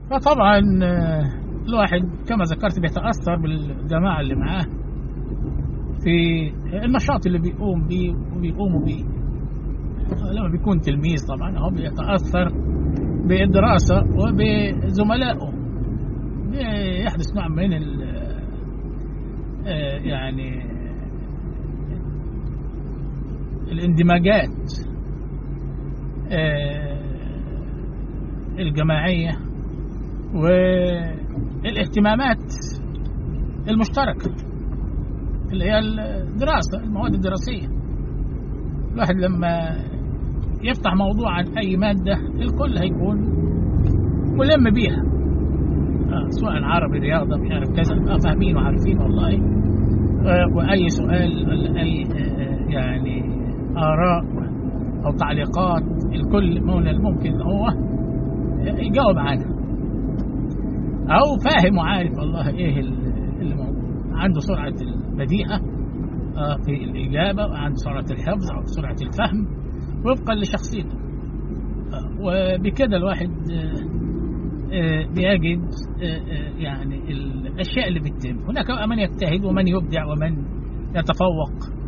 فطبعا آه، الواحد كما ذكرت بيتأثر بالجماعة اللي معاه في النشاط اللي بيقوم بيه وبيقوموا بيه لما بيكون تلميذ طبعا هو بيتأثر بالدراسة وبزملائه بيحدث نوع من ال آه، يعني الاندماجات آه، الجماعية والاهتمامات المشتركة اللي هي الدراسة المواد الدراسية الواحد لما يفتح موضوع عن أي مادة الكل هيكون ملم بيها آه سواء عربي رياضة مش عارف كذا آه فاهمين وعارفين والله آه وأي سؤال ولا أي آه يعني آراء أو تعليقات الكل من الممكن هو يجاوب عنها أو فاهم وعارف والله إيه اللي موجود عنده سرعة البديهة آه في الإجابة وعنده سرعة الحفظ أو سرعة الفهم وفقا لشخصيته آه وبكده الواحد آه بيجد يعني الأشياء اللي بتتم هناك من يجتهد ومن يبدع ومن يتفوق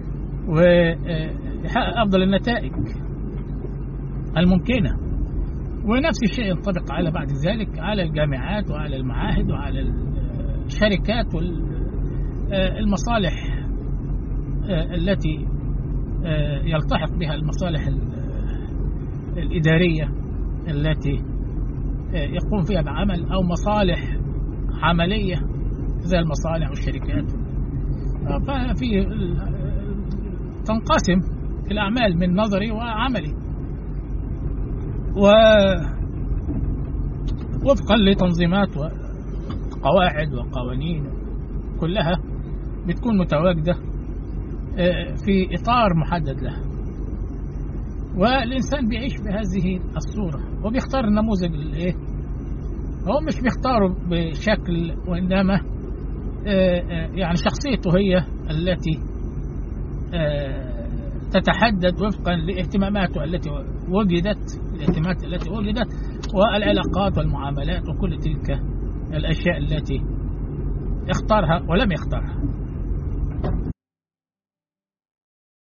ويحقق أفضل النتائج الممكنة ونفس الشيء ينطبق على بعد ذلك على الجامعات وعلى المعاهد وعلى الشركات والمصالح التي يلتحق بها المصالح الإدارية التي يقوم فيها بعمل أو مصالح عملية زي المصانع والشركات ففي تنقسم الأعمال من نظري وعملي و وفقا لتنظيمات وقواعد وقوانين كلها بتكون متواجدة في إطار محدد لها والإنسان بيعيش بهذه الصورة وبيختار النموذج الإيه هو مش بيختاره بشكل وإنما يعني شخصيته هي التي تتحدد وفقا لاهتماماته التي وجدت الاهتمامات التي وجدت والعلاقات والمعاملات وكل تلك الأشياء التي اختارها ولم يختارها